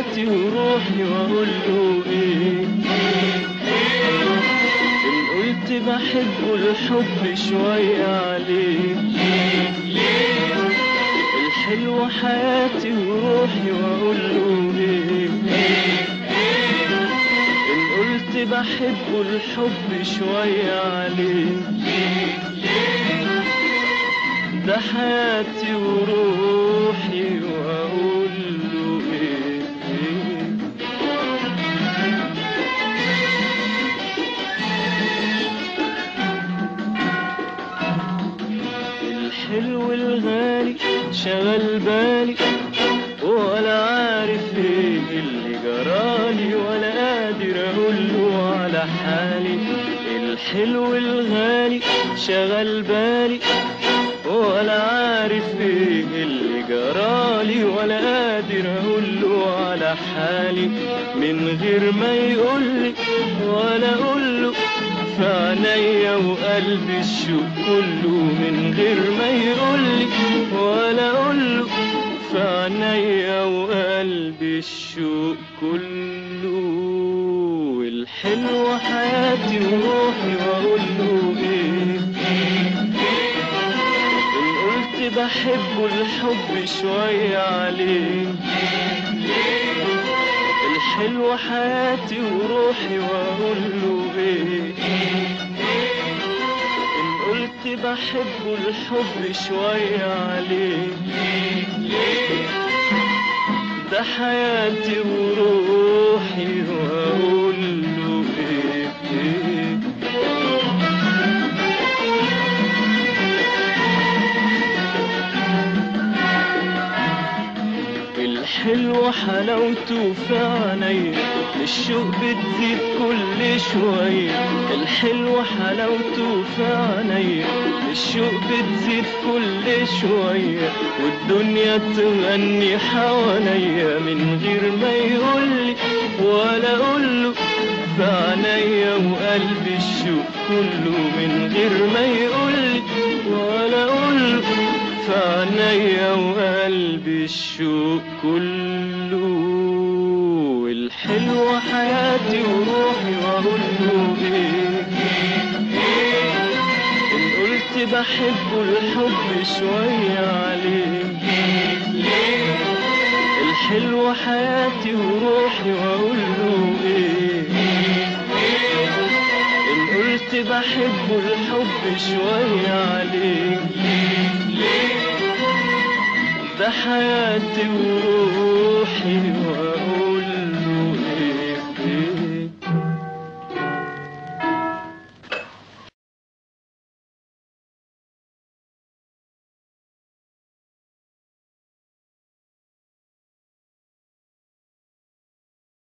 حياتي وروحي واقول له ايه ان قلت بحبه الحب شوية عليه الحلو حياتي وروحي واقول له ايه ان قلت بحبه الحب شوية عليه ده حياتي وروحي واقول له ايه إيه الحلو الغالي شغل بالي ولا عارف ايه اللي جرالي ولا قادر اقول له على حالي الحلو الغالي شغل بالي ولا عارف ايه اللي جرالي ولا قادر اقول له على حالي من غير ما يقولي ولا اقول له في عينيا وقلبي الشوق كله من غير ما يقولي ولا اقول له في عينيا وقلبي الشوق كله الحلو حياتي وروحي واقول له ايه إن قلت بحبه الحب شوية عليه الحلو حياتي وروحي واقول له ايه إن قلت بحبه الحب شوية عليه ده حياتي وروحي واقول له ايه, إيه الحلو حلاوته في عينيا الشوق بتزيد كل شوية الحلو حلاوته في عينيا الشوق بتزيد كل شوية والدنيا تغني حواليا من غير ما يقولي ولا أقوله في عينيا وقلبي الشوق كله من غير ما يقولي ولا أقوله في عينيا وقلبي الشوق كله الحلو حياتي وروحي واقول له ايه ان قلت بحبه الحب شوية عليه الحلو حياتي وروحي واقول له ايه ان قلت بحبه الحب شوية عليه ده حياتي وروحي واقول